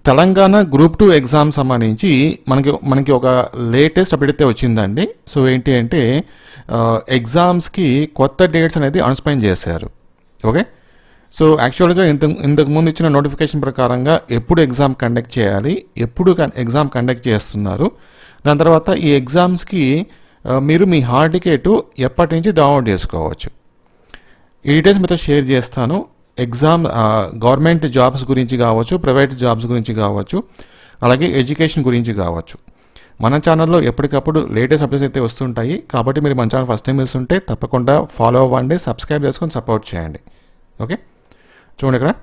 Telangana group two exam సంబంధించి మనకి మనకి ఒక లేటెస్ట్ అప్డేట్ అయితే వచ్చిందండి సో ఏంటి అంటే ఎగ్జామ్స్కి కొత్త డేట్స్ అనేది అన్స్పైన్ చేశారు ఓకే సో యాక్చువల్గా ఇంత ఇంతకు ముందు ఇచ్చిన నోటిఫికేషన్ ప్రకారంగా ఎప్పుడు ఎగ్జామ్ కండక్ట్ చేయాలి ఎప్పుడు ఎగ్జామ్ కండక్ట్ చేస్తున్నారు దాని తర్వాత ఈ ఎగ్జామ్స్కి ఆ, మీరు మీ హాల్ టికెట్ ఎప్పటి నుంచి డౌన్లోడ్ చేసుకోవచ్చు ఈ డీటెయిల్స్ మీతో షేర్ చేస్తాను ఎగ్జామ్ ఆ, గవర్నమెంట్ జాబ్స్ గురించి కావచ్చు ప్రైవేట్ జాబ్స్ గురించి కావచ్చు అలాగే ఎడ్యుకేషన్ గురించి కావచ్చు మన ఛానల్లో ఎప్పటికప్పుడు లేటెస్ట్ అప్డేట్స్ అయితే వస్తుంటాయి కాబట్టి మీరు మన ఛానల్ ఫస్ట్ టైం వేస్తుంటే తప్పకుండా ఫాలో అవ్వండి సబ్స్క్రైబ్ చేసుకొని సపోర్ట్ చేయండి ఓకే చూడండి ఇక్కడ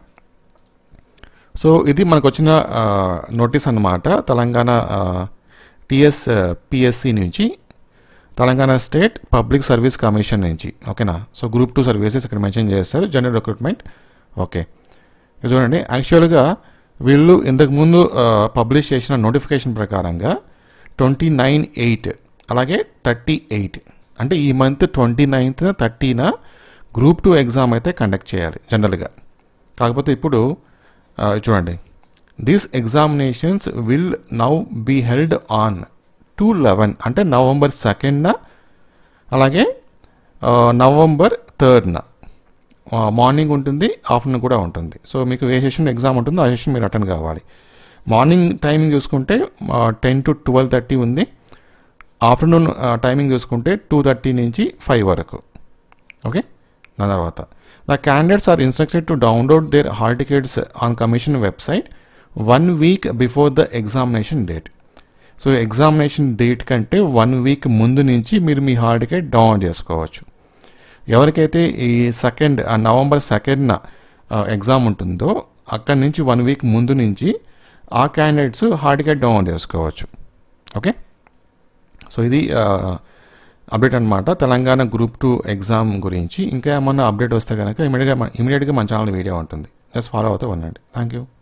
సో ఇది మనకు వచ్చిన నోటీస్ అన్నమాట తెలంగాణ టిఎస్ పిఎస్సి నుంచి Telangana state public service commission నుంచి ఓకేనా సో గ్రూప్ టూ సర్వీసెస్ ఇక్కడ మెన్షన్ చేస్తారు జనరల్ రిక్రూట్మెంట్ ఓకే ఇది చూడండి యాక్చువల్గా వీళ్ళు ఇంతకుముందు పబ్లిష్ చేసిన నోటిఫికేషన్ ప్రకారంగా ట్వంటీ నైన్ ఎయిట్ అలాగే థర్టీ ఎయిట్ అంటే ఈ మంత్ ట్వంటీ నైన్త్ థర్టీన గ్రూప్ టూ ఎగ్జామ్ అయితే కండక్ట్ చేయాలి జనరల్గా కాకపోతే ఇప్పుడు ఆ, చూడండి these examinations will now be held on two eleven అంటే నవంబర్ సెకండ్న అలాగే ఆ, నవంబర్ థర్డ్న మార్నింగ్ ఉంటుంది ఆఫ్టర్నూన్ కూడా ఉంటుంది సో మీకు ఏ సెషన్ ఎగ్జామ్ ఉంటుందో ఆ సెషన్ మీరు అటెండ్ కావాలి మార్నింగ్ టైమింగ్ చూసుకుంటే టెన్ టు ట్వెల్వ్ థర్టీ ఉంది ఆఫ్టర్నూన్ టైమింగ్ చూసుకుంటే టూ థర్టీ నుంచి ఫైవ్ వరకు ఓకే దాని తర్వాత the candidates are instructed to download their hall tickets on commission website one week before the examination date so examination date కంటే one week ముందు నుంచి మీరు మీ హాల్ టికెట్ డౌన్లోడ్ చేసుకోవచ్చు ఎవరికైతే ఈ సెకండ్ నవంబర్ సెకండ్న ఎగ్జామ్ ఉంటుందో అక్కడి నుంచి వన్ వీక్ ముందు నుంచి ఆ క్యాండిడేట్స్ హాల్ టికెట్ డౌన్లోడ్ చేసుకోవచ్చు ఓకే సో ఇది అప్డేట్ అనమాట తెలంగాణ గ్రూప్ టూ ఎగ్జామ్ గురించి ఇంకా ఏమన్నా అప్డేట్ వస్తే కనుక ఇమీడియట్గా ఇమీడియట్గా మన ఛానల్ వీడియో ఉంటుంది జస్ట్ ఫాలో అవుతూ ఉండండి థ్యాంక్ యూ